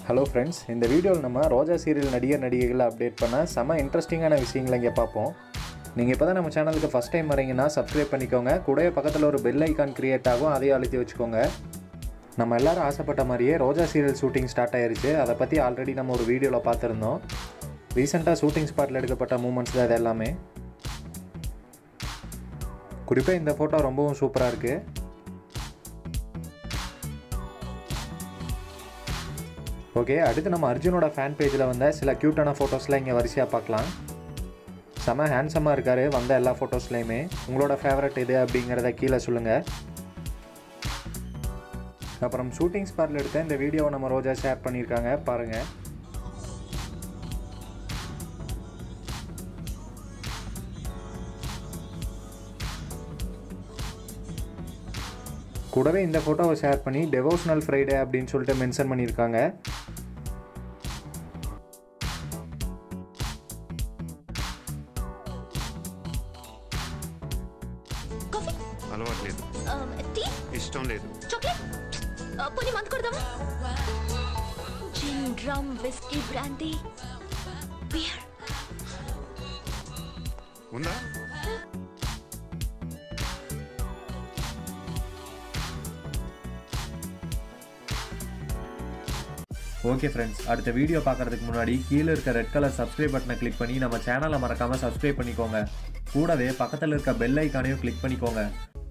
hello friends இந்த வீடியோவில் நம்ம ரோஜா சீரியல் நடிகர் நடிகைகளை அப்டேட் பண்ண செம இன்ட்ரெஸ்டிங்கான விஷயங்களை இங்கே பார்ப்போம் நீங்கள் இப்போ தான் நம்ம சேனலுக்கு ஃபஸ்ட் டைம் வரீங்கன்னா சப்ஸ்கிரைப் பண்ணிக்கோங்க கூடவே பக்கத்தில் ஒரு பெல் ஐக்கான் கிரியேட் ஆகும் அதையும் அழுத்தி வச்சுக்கோங்க நம்ம எல்லாரும் ஆசைப்பட்ட மாதிரியே ரோஜா சீரியல் ஷூட்டிங் ஸ்டார்ட் ஆயிருச்சு அதை பற்றி ஆல்ரெடி நம்ம ஒரு வீடியோவில் பார்த்துருந்தோம் ரீசெண்டாக ஷூட்டிங் ஸ்பாட்டில் எடுக்கப்பட்ட மூமெண்ட்ஸ் தான் இது எல்லாமே குறிப்பாக இந்த ஃபோட்டோ ரொம்பவும் சூப்பராக இருக்குது ஓகே அடுத்து நம்ம அர்ஜுனோட ஃபேன் பேஜில் வந்த சில க்யூட்டான ஃபோட்டோஸ்லாம் இங்கே வரிசையாக பார்க்கலாம் செம ஹேண்ட்ஸமாக இருக்கார் வந்த எல்லா ஃபோட்டோஸ்லேயுமே உங்களோட ஃபேவரட் எது அப்படிங்கிறத கீழே சொல்லுங்கள் அப்புறம் ஷூட்டிங் ஸ்பாட்டில் எடுத்த இந்த வீடியோவை நம்ம ரோஜா ஷேர் பண்ணியிருக்காங்க பாருங்கள் கூடவே இந்த ஃபோட்டோவை ஷேர் பண்ணி டெவோஷனல் ஃப்ரைடே அப்படின்னு சொல்லிட்டு மென்ஷன் பண்ணியிருக்காங்க కాఫీ అలవాట్లేదు టీ ఇష్టం లేదు చాక్లెట్ పోనీ మందు కొడదామా gin rum whisky brandy beer ఉందా ஓகே ஃப்ரெண்ட்ஸ் அடுத்த வீடியோ பார்க்கறதுக்கு முன்னாடி கீழே இருக்க ரெட் கலர் சப்ஸ்கிரைப் பட்டனை கிளிக் பண்ணி நம்ம சேனலை மறக்காமல் சப்ஸ்கிரைப் பண்ணிக்கோங்க கூடவே பக்கத்தில் இருக்க பெல் ஐக்கானையும் கிளிக் பண்ணிக்கோங்க